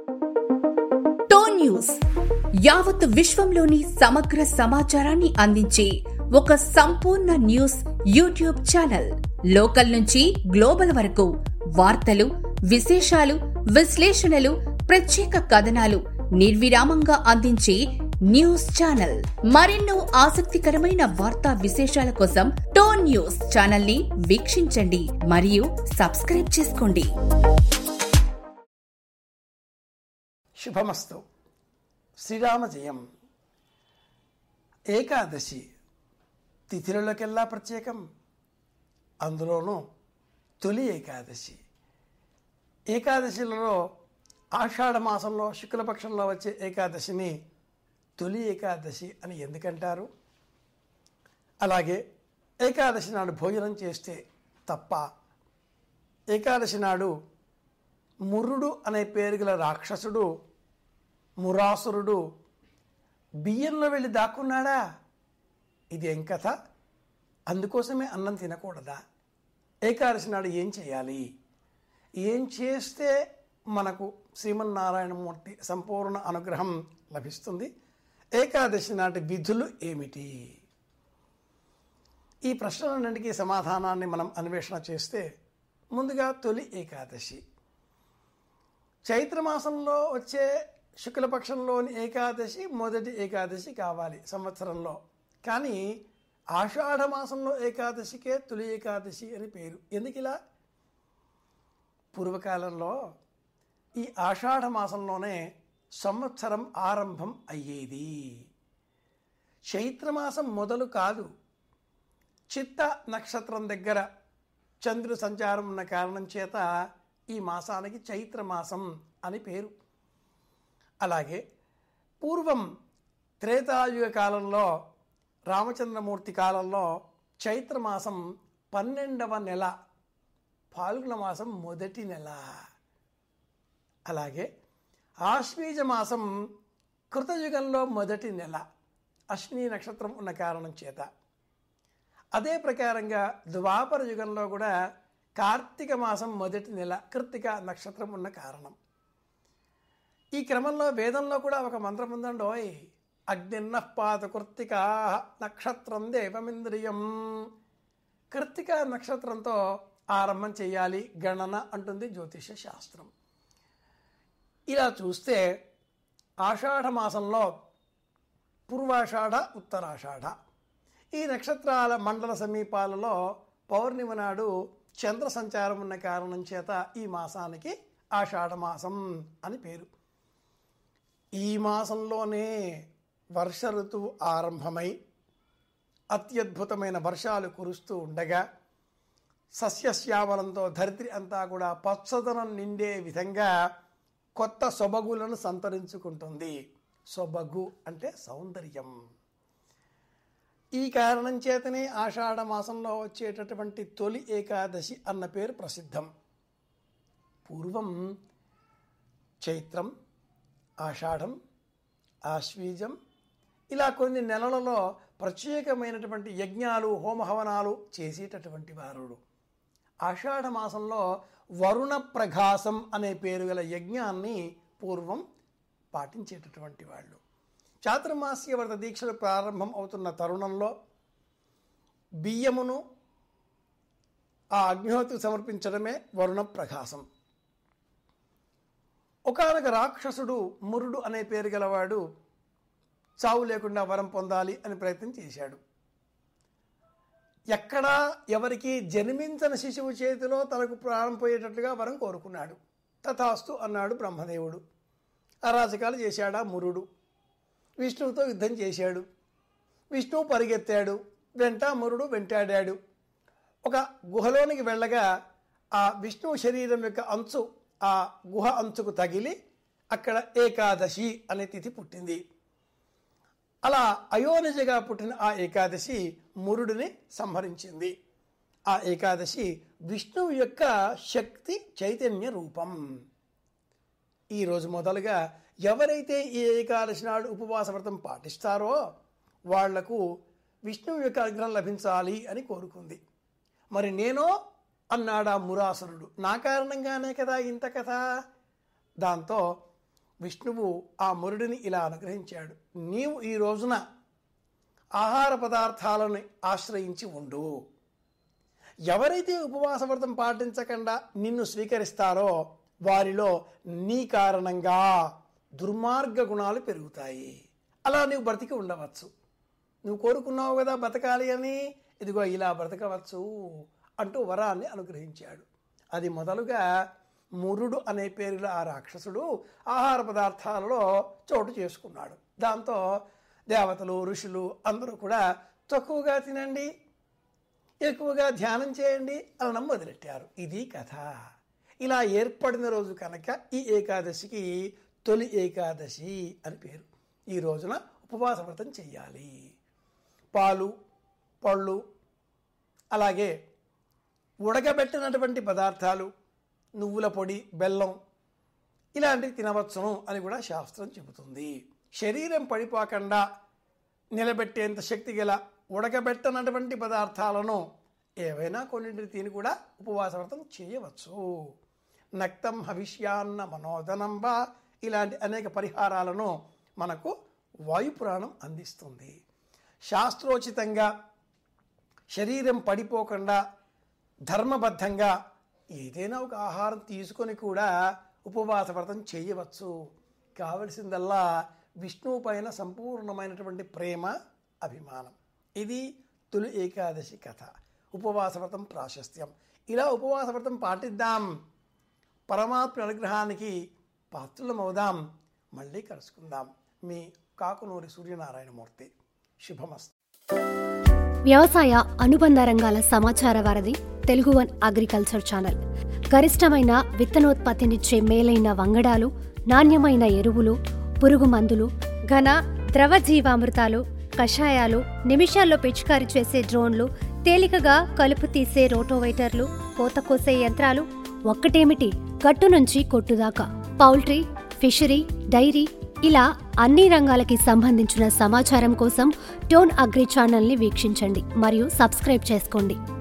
tone news యావత్ విశ్వంలోని సమగ్ర సమాచారాన్ని అందించే ఒక సంపూర్ణ న్యూస్ యూట్యూబ్ ఛానల్ లోకల్ నుంచి గ్లోబల్ వరకు వార్తలు విశేషాలు విశ్లేషణలు ప్రత్యేక కథనాలు నిర్విరామంగా అందించే న్యూస్ ఛానల్ మరెన్నో ఆసక్తికరమైన వార్తా విశేషాల కోసం టోన్ న్యూస్ ఛానల్ ని వీక్షించండి మరియు సబ్స్క్రైబ్ చేసుకోండి శుభమస్తు శ్రీరామ జయం ఏకాదశి తిథులకెల్లా ప్రత్యేకం అందులోనూ తొలి ఏకాదశి ఏకాదశిలలో ఆషాఢ మాసంలో శుక్లపక్షంలో వచ్చే ఏకాదశిని తొలి ఏకాదశి అని ఎందుకంటారు అలాగే ఏకాదశి నాడు భోజనం చేస్తే తప్ప ఏకాదశి నాడు మురుడు అనే పేరు గల రాక్షసుడు మురాసురుడు బియ్యంలో వెళ్ళి దాక్కున్నాడా ఇది ఏం కథ అందుకోసమే అన్నం తినకూడదా ఏకాదశి నాడు ఏం చేయాలి ఏం చేస్తే మనకు శ్రీమన్నారాయణమూర్తి సంపూర్ణ అనుగ్రహం లభిస్తుంది ఏకాదశి నాటి విధులు ఏమిటి ఈ ప్రశ్నలన్నింటికీ సమాధానాన్ని మనం అన్వేషణ చేస్తే ముందుగా తొలి ఏకాదశి చైత్రమాసంలో వచ్చే శుక్లపక్షంలోని ఏకాదశి మొదటి ఏకాదశి కావాలి సంవత్సరంలో కానీ ఆషాఢ మాసంలో ఏకాదశికే తొలి ఏకాదశి అని పేరు ఎందుకు ఇలా పూర్వకాలంలో ఈ ఆషాఢ మాసంలోనే సంవత్సరం ఆరంభం అయ్యేది చైత్రమాసం మొదలు కాదు చిత్త నక్షత్రం దగ్గర చంద్రుడు సంచారం ఉన్న కారణం చేత ఈ మాసానికి చైత్రమాసం అని పేరు అలాగే పూర్వం త్రేతాయుగ కాలంలో రామచంద్రమూర్తి కాలంలో చైత్రమాసం పన్నెండవ నెల పాల్గొన మాసం మొదటి నెల అలాగే ఆశ్వీజ మాసం కృతయుగంలో మొదటి నెల అశ్విని నక్షత్రం ఉన్న కారణం చేత అదే ప్రకారంగా ద్వాపర యుగంలో కూడా కార్తీక మాసం మొదటి నెల కృత్తిక నక్షత్రం ఉన్న కారణం ఈ క్రమంలో వేదంలో కూడా ఒక మంత్రం ఉందండోయ్ అగ్నిన్న పాత కృత్తిక నక్షత్రం దేవమింద్రియం కృత్తిక నక్షత్రంతో ఆరంభం చేయాలి గణన అంటుంది జ్యోతిష శాస్త్రం ఇలా చూస్తే ఆషాఢ మాసంలో పూర్వాషాఢ ఉత్తరాషాఢ ఈ నక్షత్రాల మండల సమీపాలలో పౌర్ణిమ నాడు చంద్ర సంచారం ఉన్న కారణం చేత ఈ మాసానికి ఆషాఢ మాసం అని పేరు ఈ మాసంలోనే వర్ష ఋతువు ఆరంభమై అత్యద్భుతమైన వర్షాలు కురుస్తూ ఉండగా సస్యశ్యామలంతో ధరిత్రి అంతా కూడా పచ్చదనం నిండే విధంగా కొత్త సొబగులను సంతరించుకుంటుంది సొబగు అంటే సౌందర్యం ఈ కారణం చేతనే ఆషాఢ మాసంలో వచ్చేటటువంటి తొలి ఏకాదశి అన్న పేరు ప్రసిద్ధం పూర్వం చైత్రం ఆషాఢం ఆశ్వీజం ఇలా కొన్ని నెలలలో ప్రత్యేకమైనటువంటి యజ్ఞాలు హోమహవనాలు చేసేటటువంటి వారుడు ఆషాఢ మాసంలో వరుణ ప్రఘాసం అనే పేరు గల యజ్ఞాన్ని పూర్వం పాటించేటటువంటి వాళ్ళు చాతుర్మాస్య వ్రత దీక్షలు ప్రారంభం అవుతున్న తరుణంలో బియ్యమును ఆ అగ్నిహోత్రికి సమర్పించడమే వరుణ ప్రకాశం ఒకనొక రాక్షసుడు మురుడు అనే పేరు గలవాడు చావు లేకుండా వరం పొందాలి అని ప్రయత్నం చేశాడు ఎక్కడా ఎవరికి జన్మించని శిశువు చేతిలో తనకు ప్రాణం పోయేటట్లుగా వరం కోరుకున్నాడు తథాస్తు అన్నాడు బ్రహ్మదేవుడు అరాచకాలు చేశాడా మురుడు విష్ణువుతో యుద్ధం చేశాడు విష్ణువు పరిగెత్తాడు వెంట మురుడు వెంటాడాడు ఒక గుహలోనికి వెళ్ళగా ఆ విష్ణువు శరీరం యొక్క అంచు ఆ గుహ అంచుకు తగిలి అక్కడ ఏకాదశి అనే తిథి పుట్టింది అలా అయోనిజగా పుట్టిన ఆ ఏకాదశి మురుడిని సంహరించింది ఆ ఏకాదశి విష్ణువు యొక్క శక్తి చైతన్య రూపం ఈరోజు మొదలుగా ఎవరైతే ఈ ఏకాదశి నాడు ఉపవాస వ్రతం పాటిస్తారో వాళ్లకు విష్ణువు యొక్క అనుగ్రహం లభించాలి అని కోరుకుంది మరి నేనో అన్నాడా మురాసురుడు నా కారణంగానే కదా ఇంత కథ దాంతో విష్ణువు ఆ మురుడిని ఇలా అనుగ్రహించాడు నీవు ఈ రోజున ఆహార పదార్థాలను ఆశ్రయించి ఉండు ఎవరైతే ఉపవాస వ్రతం పాటించకుండా నిన్ను స్వీకరిస్తారో వారిలో నీ కారణంగా దుర్మార్గ గుణాలు పెరుగుతాయి అలా నీవు బ్రతికి ఉండవచ్చు నువ్వు కోరుకున్నావు కదా బతకాలి అని ఇదిగో ఇలా బ్రతకవచ్చు అంటూ వరాన్ని అనుగ్రహించాడు అది మొదలుగా మురుడు అనే పేరులో ఆ రాక్షసుడు ఆహార పదార్థాలలో చోటు చేసుకున్నాడు దాంతో దేవతలు ఋషులు అందరూ కూడా తక్కువగా తినండి ఎక్కువగా ధ్యానం చేయండి అని మొదలెట్టారు ఇది కథ ఇలా ఏర్పడిన రోజు కనుక ఈ ఏకాదశికి తొలి ఏకాదశి అని పేరు ఈ రోజున ఉపవాస వ్రతం చెయ్యాలి పాలు పళ్ళు అలాగే ఉడకబెట్టినటువంటి పదార్థాలు నువ్వుల పొడి బెల్లం ఇలాంటివి తినవచ్చును అని కూడా శాస్త్రం చెబుతుంది శరీరం పడిపోకుండా నిలబెట్టేంత శక్తి గల ఉడకబెట్టనటువంటి పదార్థాలను ఏవైనా కొన్నింటిని తిని కూడా ఉపవాస వ్రతం చేయవచ్చు నక్తం హవిష్యాన్న మనోదనంబ ఇలాంటి అనేక పరిహారాలను మనకు వాయుపురాణం అందిస్తుంది శాస్త్రోచితంగా శరీరం పడిపోకుండా ధర్మబద్ధంగా ఏదైనా ఒక ఆహారం తీసుకొని కూడా ఉపవాస వ్రతం చేయవచ్చు కావలసిందల్లా విష్ణువు పైన సంపూర్ణమైనటువంటి ప్రేమ అభిమానం ఇది తొలి ఏకాదశి కథ ఉపవాస వ్రతం ప్రాశస్త్యం ఇలా ఉపవాస వ్రతం పాటిద్దాం పరమాత్మ అనుగ్రహానికి పాత్రులమవుదాం మళ్ళీ కలుసుకుందాం మీ కాకునూరి సూర్యనారాయణమూర్తి శుభమస్తు వ్యవసాయ అనుబంధ రంగాల సమాచార వారధి తెలుగు వన్ అగ్రికల్చర్ ఛానల్ గరిష్టమైన విత్తనోత్పత్తినిచ్చే మేలైన వంగడాలు నాణ్యమైన ఎరువులు పురుగు మందులు ఘన ద్రవ జీవామృతాలు కషాయాలు నిమిషాల్లో పిచికారీ చేసే డ్రోన్లు తేలికగా కలుపు తీసే రోటోవైటర్లు కోత కోసే యంత్రాలు ఒక్కటేమిటి గట్టు నుంచి కొట్టుదాకా పౌల్ట్రీ ఫిషరీ డైరీ ఇలా అన్ని రంగాలకి సంబంధించిన సమాచారం కోసం టోన్ అగ్రి ఛానల్ని వీక్షించండి మరియు సబ్స్క్రైబ్ చేసుకోండి